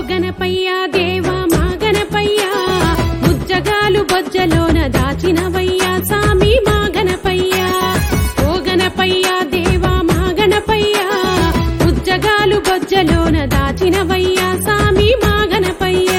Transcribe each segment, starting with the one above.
గణపయ్య దేవా మా గణపయ్య ముజ్జగాలు బొజ్జలోన దాచినవయ్యా సామి మా గణపయ్య ఓ గణపయ్య దేవా మా గణపయ్య ముజ్జగాలు బొజ్జలోన దాచినవయ్యా సామి మా గణపయ్య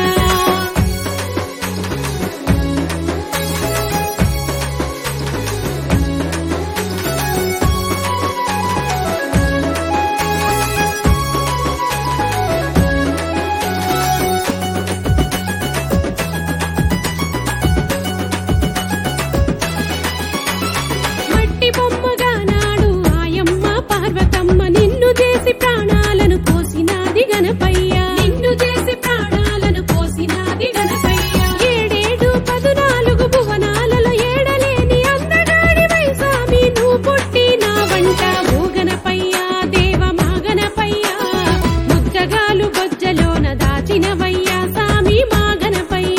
మట్టి బొమ్మగా నాడు ఆయమ్మ పార్వతమ్మ నిన్ను చేసి ప్రాణాలను పోసినాది గణపయ్య నిన్ను చేసి ప్రాణాలను పోసినాది గణపయ్య ఏడేడు పదునాలుగు భువనాలలో ఏడలేని అందగాడివై సామి నువ్వు పుట్టిన వంట ఓ గణపయ్య దేవ మా గణపయ్య ముద్దగాలు బొజ్జలోన దాచినవయ్యా సామి మా గణపయ్య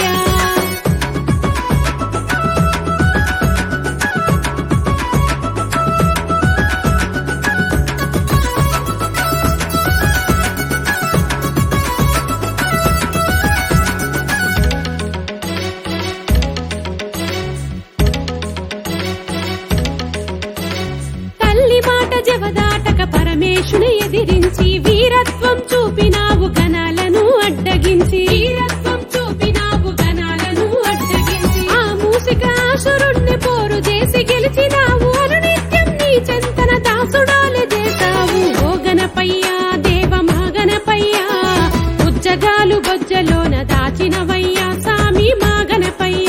తల్లి మాట జవదాటక పరమేశుని ఎదిరించి వీరత్వం చూపినావు గణాలను అడ్డగించి వీరత్వం చూపినావు గణాలను అడ్డగించి ఆ మూసిక ఆసురుణ్ణి పోరు చేసి గెలిచినావు అనునిత్యం నీ చెంతన దాసుడాలు చేశావు ఓ గణపయ్య దేవ మా గణపయ్య ఉజ్జగాలు బొజ్జలోన దాచినవయ్యా సామి మా గణపయ్య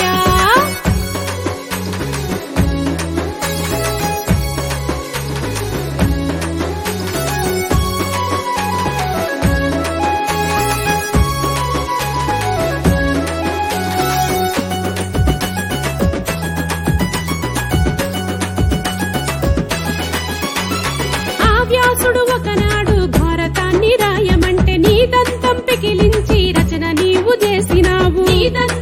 ఆ వ్యాసుడు ఒకనాడు భారతాన్ని రాయమంటే నీ దంతం పికిలించి రచన నీవు చేసినావు నీ దంతం